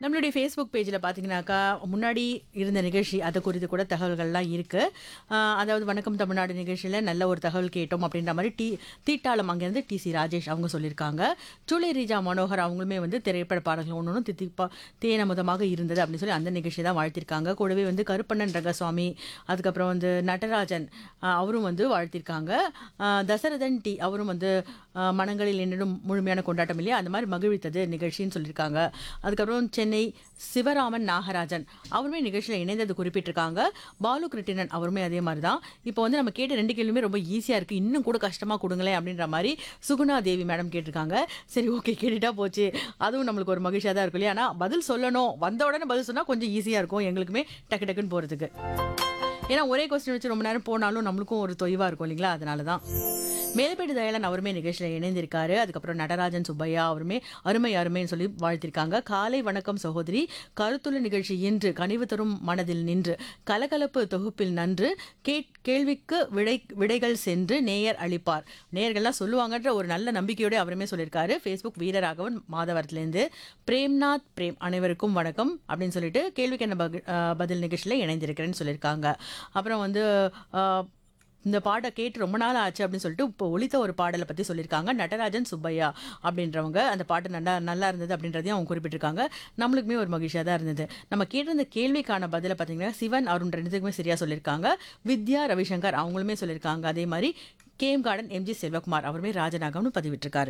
நம்மளுடைய ஃபேஸ்புக் பேஜில் பார்த்தீங்கன்னாக்கா முன்னாடி இருந்த நிகழ்ச்சி அதை குறித்து கூட தகவல்கள்லாம் இருக்குது அதாவது வணக்கம் தமிழ்நாடு நிகழ்ச்சியில் நல்ல ஒரு தகவல் கேட்டோம் அப்படின்ற மாதிரி டி தீட்டாளம் அங்கேருந்து டி சி ராஜேஷ் அவங்க சொல்லியிருக்காங்க ஜூலை ரீஜா மனோகர் அவங்களுமே வந்து திரைப்பட பாடல்கள் ஒன்று ஒன்று தித்திப்பா தேனமுதமாக இருந்தது அப்படின்னு சொல்லி அந்த நிகழ்ச்சி தான் வாழ்த்திருக்காங்க கூடவே வந்து கருப்பண்ணன் ரங்கசுவாமி அதுக்கப்புறம் வந்து நடராஜன் ஆஹ் அவரும் வந்து வாழ்த்திருக்காங்க ஆஹ் தசரதன் டி அவரும் வந்து ஆஹ் மனங்களில் என்னிடம் முழுமையான கொண்டாட்டம் இல்லையா அந்த மாதிரி மகிழ்வித்தது நிகழ்ச்சின்னு சொல்லியிருக்காங்க அதுக்கப்புறம் சென்னை சிவராமன் நாகராஜன் அவருமே நிகழ்ச்சியில் இணைந்தது குறிப்பிட்டிருக்காங்க பாலு கிருட்டிணன் அவருமே அதே மாதிரி தான் இப்போ வந்து நம்ம கேட்ட ரெண்டு கேள்வியுமே ரொம்ப ஈஸியாக இருக்குது இன்னும் கூட கஷ்டமாக கொடுங்களேன் அப்படின்ற மாதிரி சுகுணா தேவி மேடம் கேட்டிருக்காங்க சரி ஓகே கேட்டுட்டா போச்சு அதுவும் நம்மளுக்கு ஒரு மகிழ்ச்சியாக தான் இருக்கும் இல்லையா ஆனால் பதில் சொல்லணும் வந்த உடனே பதில் சொன்னால் கொஞ்சம் ஈஸியாக இருக்கும் எங்களுக்குமே டக்கு டக்குன்னு போகிறதுக்கு ஏன்னா ஒரே கொஸ்டின் வச்சு ரொம்ப நேரம் போனாலும் நம்மளுக்கும் ஒரு தொய்வாக இருக்கும் இல்லைங்களா அதனால தான் மேலப்பேடு தயாளன் அவருமே நிகழ்ச்சியில் இணைந்திருக்காரு அதுக்கப்புறம் நடராஜன் சுப்பையா அவருமே அருமை அருமைன்னு சொல்லி வாழ்த்திருக்காங்க காலை வணக்கம் சகோதரி கருத்துள்ள நிகழ்ச்சி இன்று கனிவு தரும் மனதில் நின்று கலகலப்பு தொகுப்பில் நன்று கேட் கேள்விக்கு விடை விடைகள் சென்று நேயர் அளிப்பார் நேயர்கள்லாம் சொல்லுவாங்கன்ற ஒரு நல்ல நம்பிக்கையோட அவருமே சொல்லியிருக்காரு ஃபேஸ்புக் வீரராகவன் மாதவரத்துலேருந்து பிரேம்நாத் பிரேம் அனைவருக்கும் வணக்கம் அப்படின்னு சொல்லிட்டு கேள்விக்கு என்ன பகு- அஹ் பதில் நிகழ்ச்சியில் இணைந்திருக்கிறேன்னு சொல்லியிருக்காங்க அப்புறம் வந்து அஹ், இந்த பாட்டை கேட்டு ரொம்ப நாள் ஆச்சு அப்படின்னு சொல்லிட்டு இப்போ ஒலித்த ஒரு பாடலை பற்றி சொல்லியிருக்காங்க நடராஜன் சுப்பையா அப்படின்றவங்க அந்த பாட்டு நல்லா நல்லா இருந்தது அப்படின்றதையும் அவங்க குறிப்பிட்டிருக்காங்க நம்மளுக்குமே ஒரு மகிழ்ச்சியாக தான் இருந்தது நம்ம கேட்டிருந்த கேள்விக்கான பதிலை பார்த்தீங்கன்னா சிவன் அருண் ரெண்டுத்துக்குமே சரியாக சொல்லியிருக்காங்க வித்யா ரவிசங்கர் அவங்களுமே சொல்லியிருக்காங்க அதே மாதிரி கேம் கார்டன் எம்ஜி செல்வகுமார் அவருமே ராஜநாகம்னு பதிவிட்டிருக்காரு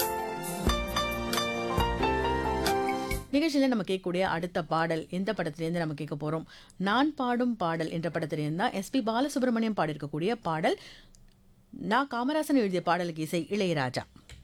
நிகழ்ச்சியில் நம்ம கேட்கக்கூடிய அடுத்த பாடல் எந்த படத்திலேருந்து நம்ம கேட்க போகிறோம் நான் பாடும் பாடல் என்ற படத்திலேருந்து தான் எஸ்பி பாலசுப்ரமணியம் பாடியிருக்கக்கூடிய பாடல் நான் காமராசன் எழுதிய பாடலுக்கு இசை இளையராஜா